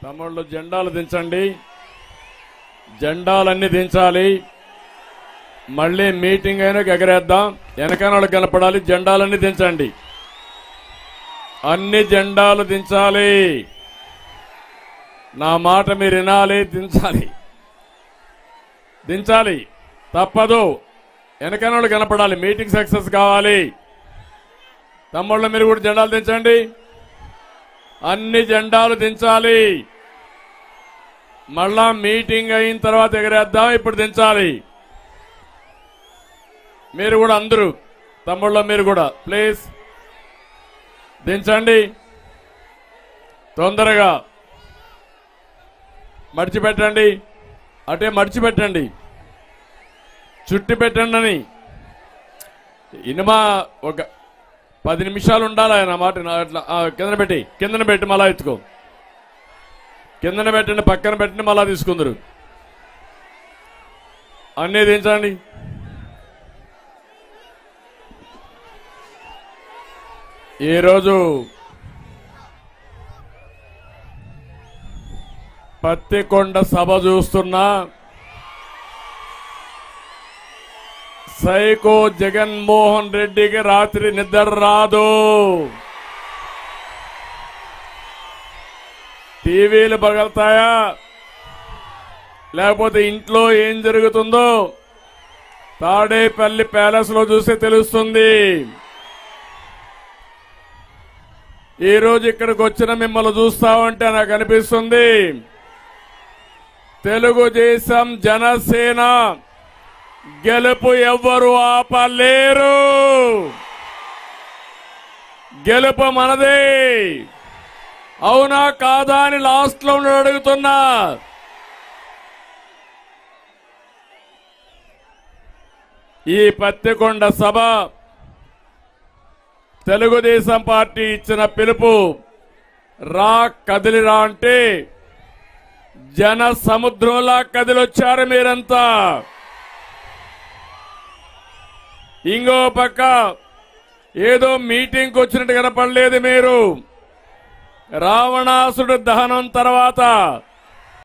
తమ్ముళ్ళు జెండాలు దించండి జెండాలన్నీ దించాలి మళ్ళీ మీటింగ్ అయినా ఎగరేద్దాం వెనకాల కనపడాలి జెండాలన్నీ దించండి అన్ని జెండాలు దించాలి నా మాట మీరు వినాలి దించాలి దించాలి తప్పదు వెనకాల కనపడాలి మీటింగ్ సక్సెస్ కావాలి తమ్ముళ్ళు మీరు కూడా జెండాలు దించండి అన్ని జెండాలు దించాలి మళ్ళా మీటింగ్ అయిన తర్వాత ఎగరేద్దాం ఇప్పుడు దించాలి మీరు కూడా అందరూ తమ్ముళ్ళ మీరు కూడా ప్లీజ్ దించండి తొందరగా మడిచిపెట్టండి అటే మడిచిపెట్టండి చుట్టి పెట్టండి అని ఇనుమా ఒక పది నిమిషాలు ఉండాలి ఆయన మాట నా అట్లా ఆ, కిందన పెట్టి కిందన పెట్టి మళ్ళా ఎత్తుకో కిందన పెట్టండి పక్కన పెట్టండి మళ్ళా తీసుకుందరు అన్నీ దించండి ఈరోజు పత్తికొండ సభ చూస్తున్నా సైకో జగన్మోహన్ రెడ్డికి రాత్రి నిద్ర రాదు టీవీలు పగలుతాయా లేకపోతే ఇంట్లో ఏం జరుగుతుందో తాడేపల్లి ప్యాలెస్ లో చూస్తే తెలుస్తుంది ఈ రోజు ఇక్కడికి వచ్చిన మిమ్మల్ని చూస్తామంటే నాకు అనిపిస్తుంది తెలుగుదేశం జనసేన గెలుపు ఎవ్వరు ఆపలేరు గెలుపు మనదే అవునా కాదా అని లాస్ట్ లో ఉండి అడుగుతున్నా ఈ పత్తికొండ సభ తెలుగుదేశం పార్టీ ఇచ్చిన పిలుపు రా కదిలిరా అంటే జన సముద్రంలా కదిలొచ్చారు మీరంతా ఇంకో పక్క ఏదో మీటింగ్కి వచ్చినట్టు కనపడలేదు మీరు రావణాసుడు దహనం తర్వాత